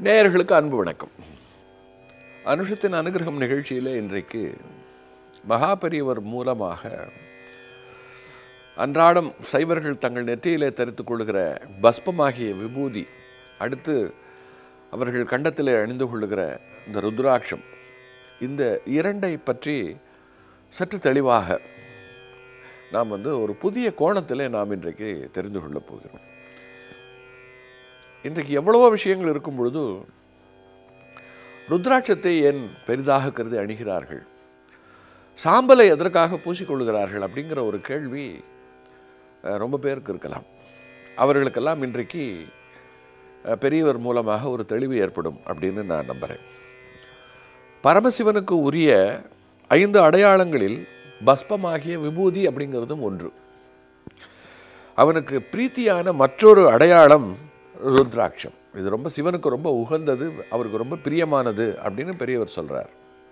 நேயர்களுக்கு அன்பு வணக்கம் அனுஷத்தின் அனுகிரகம் நிகழ்ச்சியில் இன்றைக்கு மகாபெரியவர் மூலமாக அன்றாடம் சைவர்கள் தங்கள் நெற்றியிலே தரித்துக் கொள்ளுகிற பஸ்பமாகிய விபூதி அடுத்து அவர்கள் கண்டத்திலே அணிந்து கொள்ளுகிற இந்த ருத்ராட்சம் இந்த இரண்டை பற்றி சற்று தெளிவாக நாம் வந்து ஒரு புதிய கோணத்திலே நாம் இன்றைக்கு தெரிந்து கொள்ளப் போகிறோம் இன்றைக்கு எவ்வளவோ விஷயங்கள் இருக்கும் பொழுது ருத்ராட்சத்தை ஏன் பெரிதாக கருதி அணிகிறார்கள் சாம்பலை எதற்காக பூசிக்கொள்கிறார்கள் அப்படிங்கிற ஒரு கேள்வி அஹ், ரொம்ப பேருக்கு இருக்கலாம் அவர்களுக்கெல்லாம் இன்றைக்கு அஹ், பெரியவர் மூலமாக ஒரு தெளிவு ஏற்படும் அப்படின்னு நான் நம்புகிறேன் பரமசிவனுக்கு உரிய ஐந்து அடையாளங்களில் பஸ்பமாகிய விபூதி அப்படிங்கிறதும் ஒன்று அவனுக்கு பிரீத்தியான மற்றொரு அடையாளம் ருத்ராட்சம் இது ரொம்ப சிவனுக்கு ரொம்ப உகந்தது அவருக்கு ரொம்ப பிரியமானது அப்படின்னு பெரியவர் சொல்றார்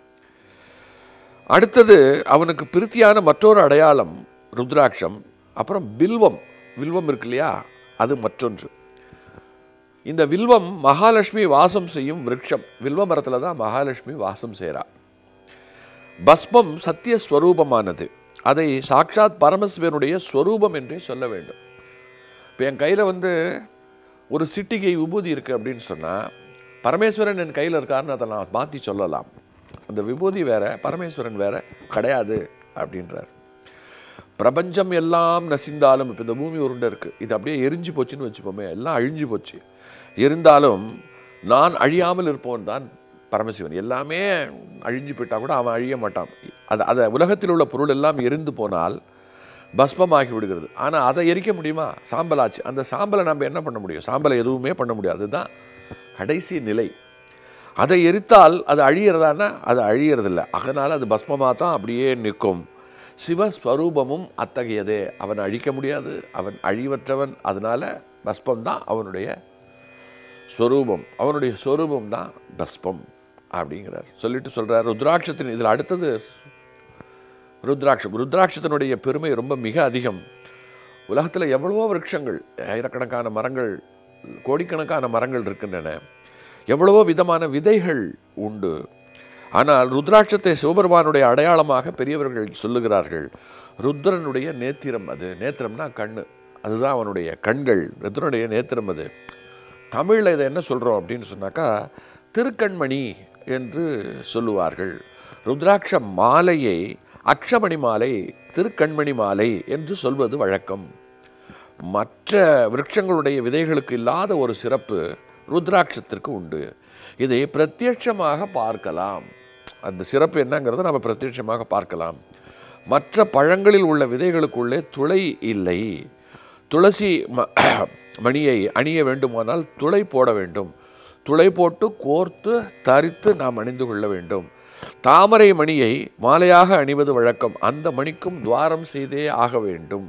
அடுத்தது அவனுக்கு பிரீத்தியான மற்றொரு அடையாளம் ருத்ராட்சம் அப்புறம் பில்வம் வில்வம் இருக்கு இல்லையா அது மற்றொன்று இந்த வில்வம் மகாலட்சுமி வாசம் செய்யும் விருட்சம் வில்வ மரத்தில் தான் மகாலட்சுமி வாசம் செய்கிறா பஸ்மம் சத்திய ஸ்வரூபமானது அதை சாட்சாத் பரமசிவனுடைய ஸ்வரூபம் என்றே சொல்ல வேண்டும் இப்போ என் கையில் வந்து ஒரு சிட்டிகை விபூதி இருக்குது அப்படின்னு சொன்னால் பரமேஸ்வரன் என் கையில் இருக்காருன்னு அதை நான் மாற்றி சொல்லலாம் அந்த விபூதி வேற பரமேஸ்வரன் வேற கிடையாது அப்படின்றார் பிரபஞ்சம் எல்லாம் நசிந்தாலும் இப்போ இந்த பூமி உருண்டை இருக்குது இது அப்படியே எரிஞ்சு போச்சுன்னு வச்சுப்போமே எல்லாம் அழிஞ்சு போச்சு இருந்தாலும் நான் அழியாமல் இருப்பவன் தான் பரமசிவன் எல்லாமே அழிஞ்சு போயிட்டா கூட அவன் அழிய மாட்டான் அது அதை உலகத்தில் உள்ள பொருள் எல்லாம் எரிந்து போனால் பஸ்மமாகி விடுகிறது ஆனால் அதை எரிக்க முடியுமா சாம்பலாச்சு அந்த சாம்பலை நம்ம என்ன பண்ண முடியும் சாம்பலை எதுவுமே பண்ண முடியாது அதுதான் கடைசி நிலை அதை எரித்தால் அது அழியிறதானா அது அழியறதில்ல அதனால் அது பஸ்மமாக தான் அப்படியே நிற்கும் சிவஸ்வரூபமும் அத்தகையதே அவன் அழிக்க முடியாது அவன் அழிவற்றவன் அதனால பஸ்பம் தான் அவனுடைய ஸ்வரூபம் அவனுடைய ஸ்வரூபம் தான் பஸ்பம் அப்படிங்கிறார் சொல்லிட்டு சொல்றார் ருத்ராட்சத்தின் இதில் அடுத்தது ருத்ராட்சம் ருத்ராட்சத்தினுடைய பெருமை ரொம்ப மிக அதிகம் உலகத்தில் எவ்வளவோ விருட்சங்கள் ஆயிரக்கணக்கான மரங்கள் கோடிக்கணக்கான மரங்கள் இருக்கின்றன எவ்வளவோ விதமான விதைகள் உண்டு ஆனால் ருத்ராட்சத்தை சிவபெருமானுடைய அடையாளமாக பெரியவர்கள் சொல்லுகிறார்கள் ருத்ரனுடைய நேத்திரம் அது நேத்திரம்னா கண்ணு அதுதான் அவனுடைய கண்கள் ருத்ரனுடைய நேத்திரம் அது தமிழில் இதை என்ன சொல்கிறோம் அப்படின்னு சொன்னாக்கா திருக்கண்மணி என்று சொல்லுவார்கள் ருத்ராட்ச மாலையை அக்ஷமணி மாலை திருக்கண்மணி மாலை என்று சொல்வது வழக்கம் மற்ற விருட்சங்களுடைய விதைகளுக்கு இல்லாத ஒரு சிறப்பு ருத்ராட்சத்திற்கு உண்டு இதை பிரத்யட்சமாக பார்க்கலாம் அந்த சிறப்பு என்னங்கிறத நம்ம பிரத்யட்சமாக பார்க்கலாம் மற்ற பழங்களில் உள்ள விதைகளுக்குள்ளே துளை இல்லை துளசி ம மணியை அணிய வேண்டுமானால் துளை போட வேண்டும் துளை போட்டு கோர்த்து தரித்து நாம் அணிந்து கொள்ள வேண்டும் தாமரை மணியை மாலையாக அணிவது வழக்கம் அந்த மணிக்கும் துவாரம் செய்தே ஆக வேண்டும்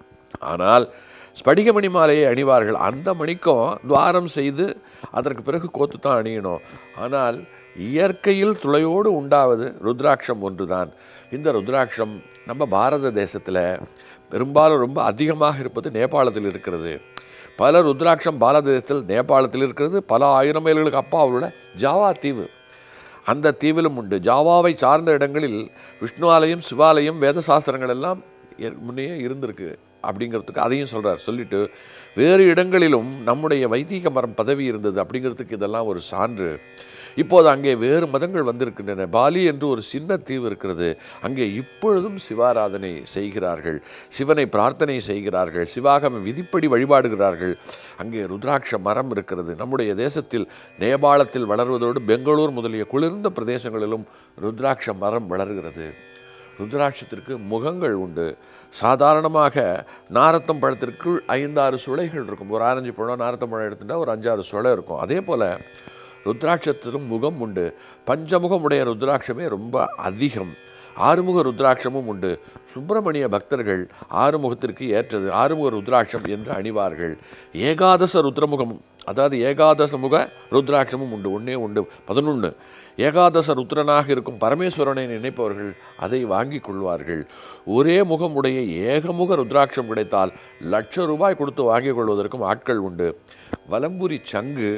ஆனால் ஸ்படிகமணி மாலையை அணிவார்கள் அந்த மணிக்கும் துவாரம் செய்து அதற்கு பிறகு கோத்து தான் அணியணும் ஆனால் இயற்கையில் துளையோடு உண்டாவது ருத்ராட்சம் ஒன்றுதான் இந்த ருத்ராட்சம் நம்ம பாரத தேசத்தில் பெரும்பாலும் ரொம்ப அதிகமாக இருப்பது நேபாளத்தில் இருக்கிறது பல ருத்ராட்சம் பாரத தேசத்தில் நேபாளத்தில் இருக்கிறது பல ஆயிரம் மைல்களுக்கு அப்பா உள்ள ஜாவா தீவு அந்த தீவிலும் உண்டு ஜாவாவை சார்ந்த இடங்களில் விஷ்ணு ஆலயம் சிவாலயம் வேத சாஸ்திரங்கள் எல்லாம் ஏற்- முன்னே இருந்திருக்கு அப்படிங்கிறதுக்கு அதையும் சொல்றார் சொல்லிட்டு வேறு இடங்களிலும் நம்முடைய வைதீக மரம் பதவி இருந்தது அப்படிங்கிறதுக்கு இதெல்லாம் ஒரு சான்று இப்போது அங்கே வேறு மதங்கள் வந்திருக்கின்றன பாலி என்று ஒரு சின்ன தீவு இருக்கிறது அங்கே இப்பொழுதும் சிவாராதனை செய்கிறார்கள் சிவனை பிரார்த்தனை செய்கிறார்கள் சிவாகம விதிப்படி வழிபாடுகிறார்கள் அங்கே ருத்ராட்ச மரம் இருக்கிறது நம்முடைய தேசத்தில் நேபாளத்தில் வளர்வதோடு பெங்களூர் முதலிய குளிர்ந்த பிரதேசங்களிலும் ருத்ராட்ச மரம் வளர்கிறது ருத்ராட்சத்திற்கு முகங்கள் உண்டு சாதாரணமாக நாரத்தம் பழத்திற்குள் ஐந்தாறு சுளைகள் இருக்கும் ஒரு ஆரஞ்சு பழம் நாரத்தம் பழம் எடுத்துட்டா ஒரு அஞ்சாறு சுளை இருக்கும் அதே போல் ருத்ராட்சத்திலும் முகம் உண்டு பஞ்சமுகம் உடைய ருத்ராட்சமே ரொம்ப அதிகம் ஆறுமுக ருத்ராட்சமும் உண்டு சுப்பிரமணிய பக்தர்கள் ஆறுமுகத்திற்கு ஏற்றது ஆறுமுக ருத்ராட்சம் என்று அணிவார்கள் ஏகாதச ருத்ரமுகமும் அதாவது ஏகாதச முக ருத்ராட்சமும் உண்டு ஒன்றே உண்டு பதினொன்று ஏகாதச ருத்ரனாக இருக்கும் பரமேஸ்வரனை நினைப்பவர்கள் அதை வாங்கிக் கொள்வார்கள் ஒரே முகமுடைய ஏகமுக ருத்ராட்சம் கிடைத்தால் லட்ச ரூபாய் கொடுத்து வாங்கிக் கொள்வதற்கும் ஆட்கள் உண்டு வலம்புரி சங்கு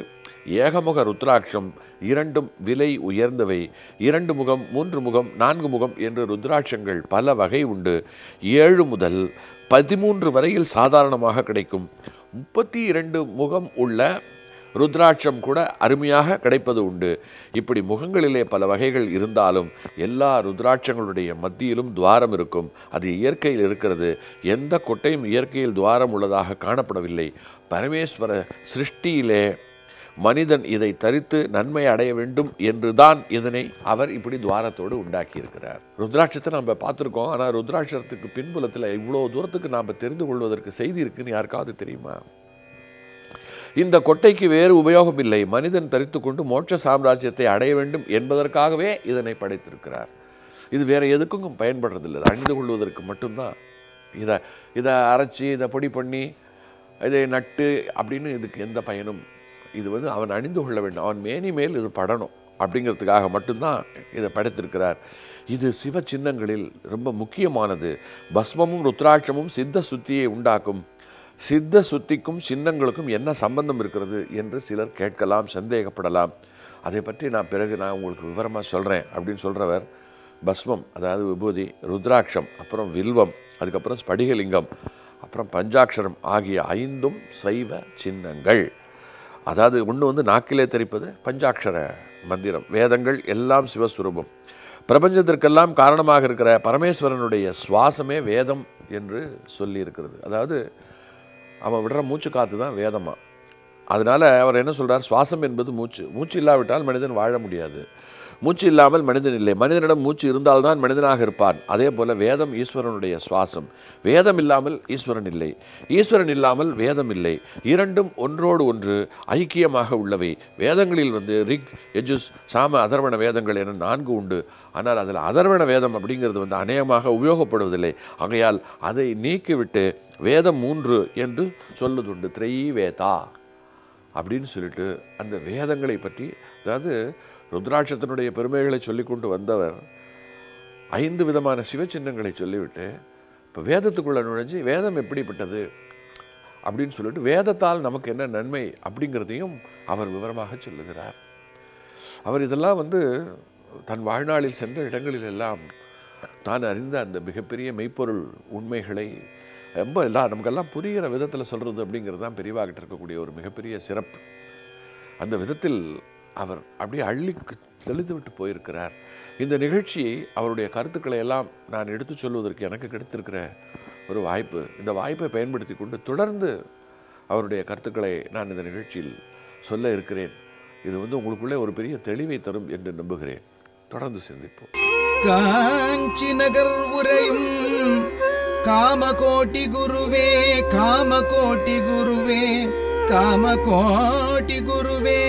ஏகமுக ருத்ராட்சம் இரண்டும் விலை உயர்ந்தவை இரண்டு முகம் மூன்று முகம் நான்கு முகம் என்று ருத்ராட்சங்கள் பல வகை உண்டு ஏழு முதல் பதிமூன்று வரையில் சாதாரணமாக கிடைக்கும் முப்பத்தி இரண்டு முகம் உள்ள ருத்ராட்சம் கூட அருமையாக கிடைப்பது உண்டு இப்படி முகங்களிலே பல வகைகள் இருந்தாலும் எல்லா ருத்ராட்சங்களுடைய மத்தியிலும் துவாரம் இருக்கும் அது இயற்கையில் இருக்கிறது எந்த கொட்டையும் இயற்கையில் துவாரம் உள்ளதாக காணப்படவில்லை பரமேஸ்வர சிருஷ்டியிலே மனிதன் இதை தரித்து நன்மை அடைய வேண்டும் என்றுதான் இதனை அவர் இப்படி துவாரத்தோடு உண்டாக்கியிருக்கிறார் ருத்ராட்சத்தை நம்ம பார்த்துருக்கோம் ஆனால் ருத்ராட்சத்துக்கு பின்புலத்தில் இவ்வளோ தூரத்துக்கு நாம் தெரிந்து கொள்வதற்கு செய்தி இருக்குன்னு யாருக்காவது தெரியுமா இந்த கொட்டைக்கு வேறு உபயோகம் இல்லை மனிதன் தரித்து கொண்டு மோட்ச சாம்ராஜ்யத்தை அடைய வேண்டும் என்பதற்காகவே இதனை படைத்திருக்கிறார் இது வேற எதுக்கும் பயன்படுறதில்லை இதை அணிந்து கொள்வதற்கு மட்டும்தான் இதை இதை அரைச்சி இதை பொடி பண்ணி இதை நட்டு அப்படின்னு இதுக்கு எந்த பயனும் இது வந்து அவன் அணிந்து கொள்ள வேண்டும் அவன் மேனி மேல் இது படணும் அப்படிங்கிறதுக்காக மட்டும்தான் இதை படைத்திருக்கிறார் இது சிவ சின்னங்களில் ரொம்ப முக்கியமானது பஸ்மமும் ருத்ராட்சமும் சித்த சுத்தியை உண்டாக்கும் சித்த சுத்திக்கும் சின்னங்களுக்கும் என்ன சம்பந்தம் இருக்கிறது என்று சிலர் கேட்கலாம் சந்தேகப்படலாம் அதை பற்றி நான் பிறகு நான் உங்களுக்கு விவரமாக சொல்கிறேன் அப்படின்னு சொல்கிறவர் பஸ்மம் அதாவது விபூதி ருத்ராட்சம் அப்புறம் வில்வம் அதுக்கப்புறம் ஸ்படிகலிங்கம் அப்புறம் பஞ்சாட்சரம் ஆகிய ஐந்தும் சைவ சின்னங்கள் அதாவது ஒன்று வந்து நாக்கிலே தெரிப்பது பஞ்சாட்சர மந்திரம் வேதங்கள் எல்லாம் சிவஸ்வரூபம் பிரபஞ்சத்திற்கெல்லாம் காரணமாக இருக்கிற பரமேஸ்வரனுடைய சுவாசமே வேதம் என்று சொல்லி இருக்கிறது அதாவது அவன் விடுற மூச்சு காற்று தான் வேதமா அதனால் அவர் என்ன சொல்றார் சுவாசம் என்பது மூச்சு மூச்சு இல்லாவிட்டால் மனிதன் வாழ முடியாது மூச்சு இல்லாமல் மனிதன் இல்லை மனிதனிடம் மூச்சு இருந்தால்தான் மனிதனாக இருப்பான் அதே போல வேதம் ஈஸ்வரனுடைய சுவாசம் வேதம் இல்லாமல் ஈஸ்வரன் இல்லை ஈஸ்வரன் இல்லாமல் வேதம் இல்லை இரண்டும் ஒன்றோடு ஒன்று ஐக்கியமாக உள்ளவை வேதங்களில் வந்து ரிக் எஜுஸ் சாம அதர்வண வேதங்கள் என நான்கு உண்டு ஆனால் அதில் அதர்வண வேதம் அப்படிங்கிறது வந்து அநேகமாக உபயோகப்படுவதில்லை ஆகையால் அதை நீக்கிவிட்டு வேதம் மூன்று என்று சொல்லுதுண்டு த்ரை வேதா அப்படின்னு சொல்லிட்டு அந்த வேதங்களை பற்றி அதாவது ருத்ராட்சத்தினுடைய பெருமைகளை சொல்லிக்கொண்டு வந்தவர் ஐந்து விதமான சிவச்சின்னங்களை சொல்லிவிட்டு இப்போ வேதத்துக்குள்ளே நுழைஞ்சு வேதம் எப்படிப்பட்டது அப்படின்னு சொல்லிட்டு வேதத்தால் நமக்கு என்ன நன்மை அப்படிங்கிறதையும் அவர் விவரமாக சொல்லுகிறார் அவர் இதெல்லாம் வந்து தன் வாழ்நாளில் சென்ற இடங்களில் எல்லாம் தான் அறிந்த அந்த மிகப்பெரிய மெய்ப்பொருள் உண்மைகளை ரொம்ப எல்லாம் நமக்கெல்லாம் புரிகிற விதத்தில் சொல்கிறது அப்படிங்கிறது தான் பெரியவாகிட்ட இருக்கக்கூடிய ஒரு மிகப்பெரிய சிறப்பு அந்த விதத்தில் அவர் அப்படியே அள்ளி தெளித்து விட்டு போயிருக்கிறார் இந்த நிகழ்ச்சியை அவருடைய கருத்துக்களை எல்லாம் நான் எடுத்து சொல்வதற்கு எனக்கு கிடைத்திருக்கிற ஒரு வாய்ப்பு இந்த வாய்ப்பை பயன்படுத்தி கொண்டு தொடர்ந்து அவருடைய கருத்துக்களை நான் இந்த நிகழ்ச்சியில் சொல்ல இருக்கிறேன் இது வந்து உங்களுக்குள்ளே ஒரு பெரிய தெளிவை தரும் என்று நம்புகிறேன் தொடர்ந்து சிந்திப்போம் காஞ்சி நகர் உரையும் காமகோட்டி குருவே காமகோட்டி குருவே காமகோட்டி குருவே